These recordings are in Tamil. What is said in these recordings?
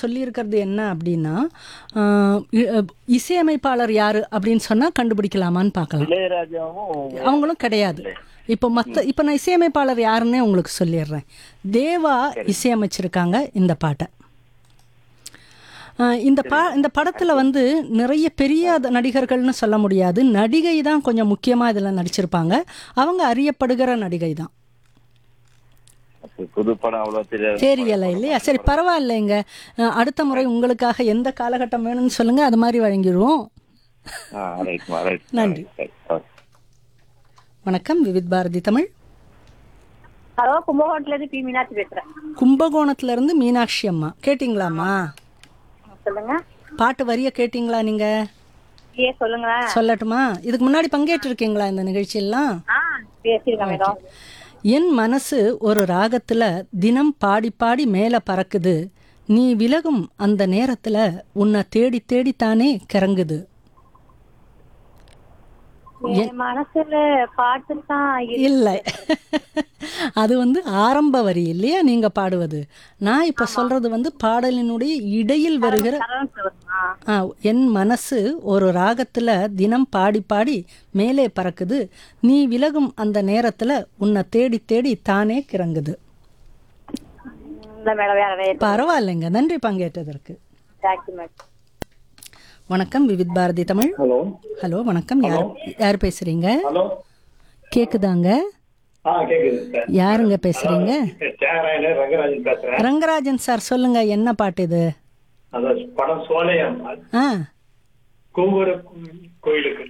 சொல்லியிருக்கிறது என்ன அப்படின்னா ஆஹ், இ- அஹ், இசையமைப்பாளர் யாரு அப்படின்னு சொன்னா கண்டுபிடிக்கலாமான்னு பார்க்கலாம் இளையராஜாவும் அவங்களும் கிடையாது இப்போ மற்ற இப்போ நான் இசையமைப்பாளர் யாருன்னே உங்களுக்கு சொல்லிடுறேன் தேவா இசையமைச்சிருக்காங்க இந்த பாட்டை ஆஹ் இந்த பா இந்த படத்தில் வந்து நிறைய பெரிய த- நடிகர்கள்னு சொல்ல முடியாது நடிகை தான் கொஞ்சம் முக்கியமாக இதில் நடிச்சிருப்பாங்க அவங்க அறியப்படுகிற நடிகை தான் புது படம் அவ்வளவு தெரியாது தெரியலை இல்லையா சரி பரவாயில்லைங்க ஆஹ் அடுத்த முறை உங்களுக்காக எந்த காலகட்டம் வேணும்னு சொல்லுங்கள் அது மாதிரி வழங்கிடுவோம் ஆ ரைட்மா ரைட் நன்றி. வணக்கம் விவித் பாரதி தமிழ் ஹலோ கும்பகோணத்துல இருந்து பி மீனாட்சி பேசுறேன் கும்பகோணத்துல இருந்து மீனாட்சி அம்மா கேட்டிங்களாம்மா சொல்லுங்க பாட்டு வரிய கேட்டிங்களா நீங்க ஏ சொல்லுங்க சொல்லட்டுமா இதுக்கு முன்னாடி பங்கேற்றிருக்கீங்களா இந்த நிகழ்ச்சியெல்லாம் ஆ பேசியிருக்கேன் மேடம் என் மனசு ஒரு ராகத்துல தினம் பாடி பாடி மேல பறக்குது நீ விலகும் அந்த நேரத்துல உன்னை தேடி தேடித்தானே கிறங்குது என் மனசுல பாட்டு தான் இல்லை அது வந்து ஆரம்ப வரி இல்லையா நீங்க பாடுவது நான் இப்ப சொல்றது வந்து பாடலினுடைய இடையில் வருகிற ஆ, என் மனசு ஒரு ராகத்துல தினம் பாடி பாடி மேலே பறக்குது நீ விலகும் அந்த நேரத்துல உன்னை தேடி தேடி தானே கிறங்குது இந்த மேடம் வேற வேற பரவாயில்லைங்க நன்றி பங்கேற்றதற்கு தேங்க்யூ மேடம் வணக்கம் விவித் பாரதி தமிழ் ஹலோ ஹலோ வணக்கம் யார் யார் பேசுறீங்க ஹலோ கேக்குதாங்க ஆ கேக்குது சார் யாருங்க பேசுறீங்க தியாகராயன் ரங்கராஜன் பேசுறேன் ரங்கராஜன் சார் சொல்லுங்க என்ன பாட்டு இது அந்த படம் சோலையம் ஆ கூவுற கோயிலுக்கு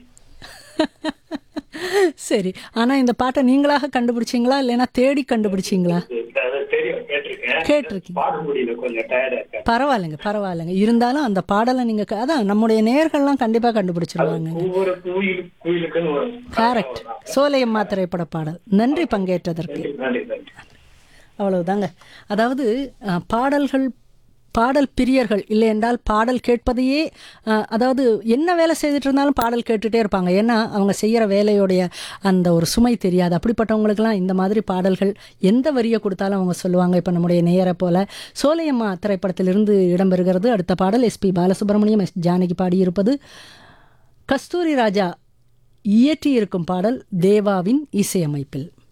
சரி ஆனா இந்த பாட்டை நீங்களாக கண்டுபிடிச்சீங்களா இல்லைன்னா தேடி கண்டுபிடிச்சீங்களா அது தெரியும் கேட்டிருக்கேன் கேட்டிருக்கீங்க பாட முடியல கொஞ்சம் டயர்டா இருக்கேன் பரவாயில்லைங்க பரவாயில்லைங்க இருந்தாலும் அந்த பாடலை நீங்க க- அதான் நம்முடைய நேயர்கள்லாம் கண்டிப்பா கண்டுபிடிச்சிருவாங்க கூவுற கோயில் கோயிலுக்குன்னு வரும் கரெக்ட் சோலையம்மா திரைப்பட பாடல் நன்றி பங்கேற்றதற்கு நன்றி நன்றி அவ்வளவுதாங்க அதாவது அஹ், பாடல்கள் பாடல் பிரியர்கள் இல்லை என்றால் பாடல் கேட்பதையே அஹ், அதாவது என்ன வேலை செய்துட்டு இருந்தாலும் பாடல் கேட்டுட்டே இருப்பாங்க ஏன்னா அவங்க செய்கிற வேலையோடைய அந்த ஒரு சுமை தெரியாது அப்படிப்பட்டவங்களுக்கெல்லாம் இந்த மாதிரி பாடல்கள் எந்த வரியை கொடுத்தாலும் அவங்க சொல்லுவாங்க இப்போ நம்முடைய நேயரை போல சோலையம்மா திரைப்படத்திலிருந்து இடம்பெறுகிறது அடுத்த பாடல் எஸ்பி பாலசுப்ரமணியம் எஸ் ஜானகி பாடியிருப்பது கஸ்தூரி ராஜா இயற்றியிருக்கும் பாடல் தேவாவின் இசையமைப்பில்